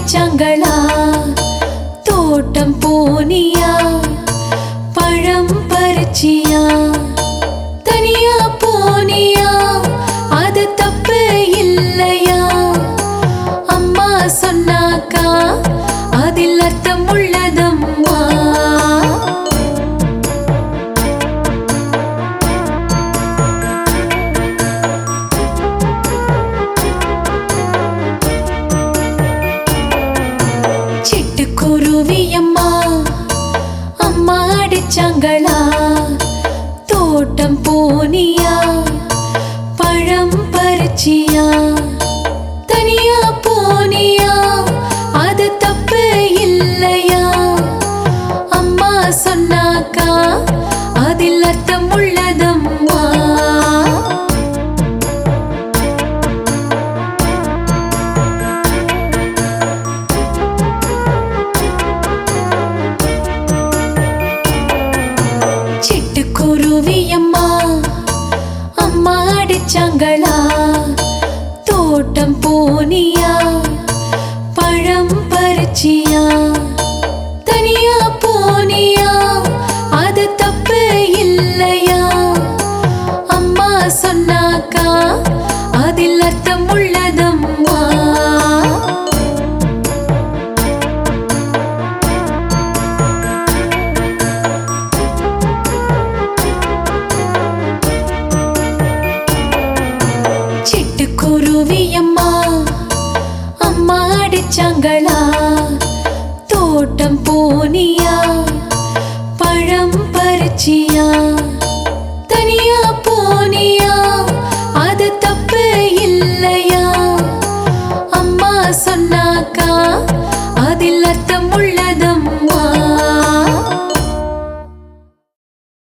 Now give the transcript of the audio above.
அடிச்சாங்களா தோட்டம் போனியா பழம் பறிச்சியா தனியா போனியா அது தப்பு இல்லையா அம்மா சொன்னாக்கா அதில் அர்த்தம் உள்ளதம்மா சிட்டுக்குருவி அம்மா அம்மா அடிச்சாங்களா தோட்டம் போனியா பழம் பறிச்சியா தனியா போனியா அது தப்பு இல்லையா அம்மா சொன்னாக்கா அதில் அர்த்தம் உள்ளதம்மா சிட்டுக்குருவி அம்மா அம்மா அடிச்சாங்களா தோட்டம் போனியா பழம் பறிச்சியா தனியா போனியா அது தப்பு இல்லையா அம்மா சொன்னாக்கா அதில் அர்த்தம் உள்ளதம்மா சிட்டுக்குருவி அம்மா அம்மா அடிச்சாங்களா தோட்டம் போனியா